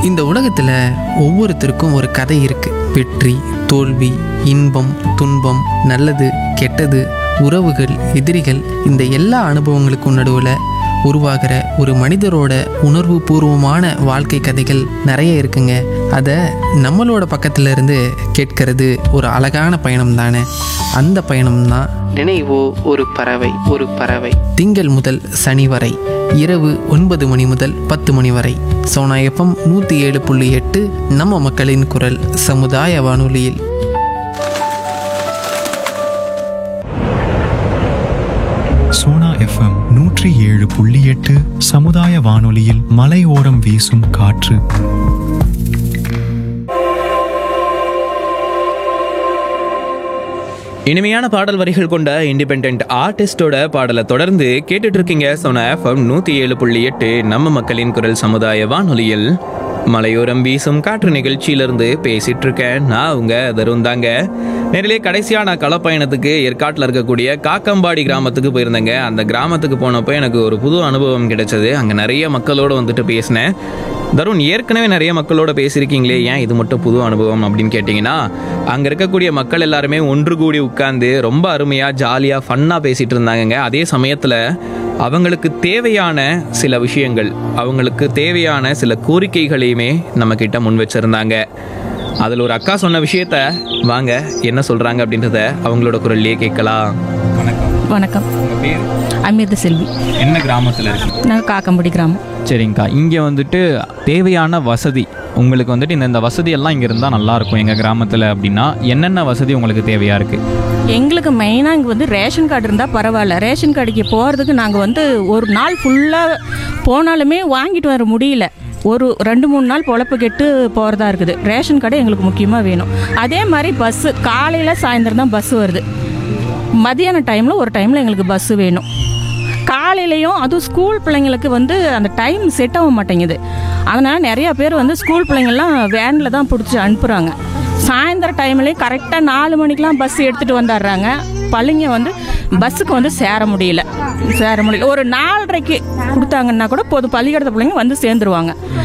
இந்த உலகத்தில் ஒவ்வொருத்தருக்கும் ஒரு கதை இருக்கு வெற்றி தோல்வி இன்பம் துன்பம் நல்லது கெட்டது உறவுகள் எதிரிகள் இந்த எல்லா அனுபவங்களுக்கும் நடுவில் உருவாகிற ஒரு மனிதரோட உணர்வு பூர்வமான வாழ்க்கை கதைகள் நிறைய இருக்குங்க அதை நம்மளோட பக்கத்துல இருந்து கேட்கறது ஒரு அழகான பயணம் தானே அந்த பயணம் தான் நினைவோ ஒரு பறவை ஒரு பறவை திங்கள் முதல் சனி வரை இரவு ஒன்பது மணி முதல் பத்து மணி வரை சோனா எஃப்எம் நூற்றி ஏழு புள்ளி எட்டு நம்ம மக்களின் குரல் சமுதாய வானொலியில் சோனா எஃப்எம் நூற்றி ஏழு புள்ளி எட்டு சமுதாய வானொலியில் மலையோரம் வீசும் காற்று இனிமையான பாடல் வரிகள் கொண்ட இண்டிபெண்ட் ஆர்டிஸ்டோட பாடலை தொடர்ந்து கேட்டுட்டு இருக்கீங்க சொன்ன எஃப்எம் நூற்றி ஏழு புள்ளி எட்டு நம்ம மக்களின் குரல் சமுதாய வானொலியில் மலையோரம் வீசும் காற்று நிகழ்ச்சியிலிருந்து பேசிட்டு இருக்கேன் நான் உங்க தருண் தாங்க நேரிலே கடைசியா நான் களப்பயணத்துக்கு ஏற்காட்டில் இருக்கக்கூடிய காக்கம்பாடி கிராமத்துக்கு போயிருந்தேங்க அந்த கிராமத்துக்கு போனப்போ எனக்கு ஒரு புது அனுபவம் கிடைச்சது அங்கே நிறைய மக்களோட வந்துட்டு பேசினேன் தருண் ஏற்கனவே நிறைய மக்களோட பேசியிருக்கீங்களே ஏன் இது மட்டும் புது அனுபவம் அப்படின்னு கேட்டிங்கன்னா அங்கே இருக்கக்கூடிய மக்கள் எல்லாருமே ஒன்று கூடி உட்கார்ந்து ரொம்ப அருமையாக ஜாலியாக ஃபன்னாக பேசிகிட்டு இருந்தாங்கங்க அதே சமயத்தில் அவங்களுக்கு தேவையான சில விஷயங்கள் அவங்களுக்கு தேவையான சில கோரிக்கைகளையுமே நம்மக்கிட்ட முன் வச்சுருந்தாங்க அதில் ஒரு அக்கா சொன்ன விஷயத்த வாங்க என்ன சொல்கிறாங்க அப்படின்றத அவங்களோட குரல்லையே கேட்கலாம் வணக்கம் வணக்கம் உங்கள் பேர் அமிர்த செல்வி என்ன கிராமத்தில் இருக்கீங்க நாங்கள் காக்கம்படி கிராமம் சரிங்கக்கா இங்கே வந்துட்டு தேவையான வசதி உங்களுக்கு வந்துட்டு இந்த இந்த வசதியெல்லாம் இங்கே இருந்தால் நல்லாயிருக்கும் எங்கள் கிராமத்தில் அப்படின்னா என்னென்ன வசதி உங்களுக்கு தேவையாக இருக்குது எங்களுக்கு மெயினாக இங்கே வந்து ரேஷன் கார்டு இருந்தால் பரவாயில்ல ரேஷன் கடைக்கு போகிறதுக்கு நாங்கள் வந்து ஒரு நாள் ஃபுல்லாக போனாலுமே வாங்கிட்டு வர முடியல ஒரு ரெண்டு மூணு நாள் பொழப்பு கெட்டு போகிறதா இருக்குது ரேஷன் கடை எங்களுக்கு முக்கியமாக வேணும் அதே மாதிரி பஸ்ஸு காலையில் சாயந்தரம் தான் பஸ்ஸு வருது மதியான டைமில் ஒரு டைமில் எங்களுக்கு பஸ்ஸு வேணும் காலையிலையும் அதுவும் ஸ்கூல் பிள்ளைங்களுக்கு வந்து அந்த டைம் செட் ஆக மாட்டேங்குது அதனால் நிறைய பேர் வந்து ஸ்கூல் பிள்ளைங்கள்லாம் வேனில் தான் பிடிச்சி அனுப்புகிறாங்க சாயந்தர டைம்லேயும் கரெக்டாக நாலு மணிக்கெலாம் பஸ் எடுத்துகிட்டு வந்துடுறாங்க பள்ளிங்க வந்து பஸ்ஸுக்கு வந்து சேர முடியல சேர முடியல ஒரு நாலரைக்கு கொடுத்தாங்கன்னா கூட போதும் பள்ளிக்கூடத்து பிள்ளைங்க வந்து சேர்ந்துருவாங்க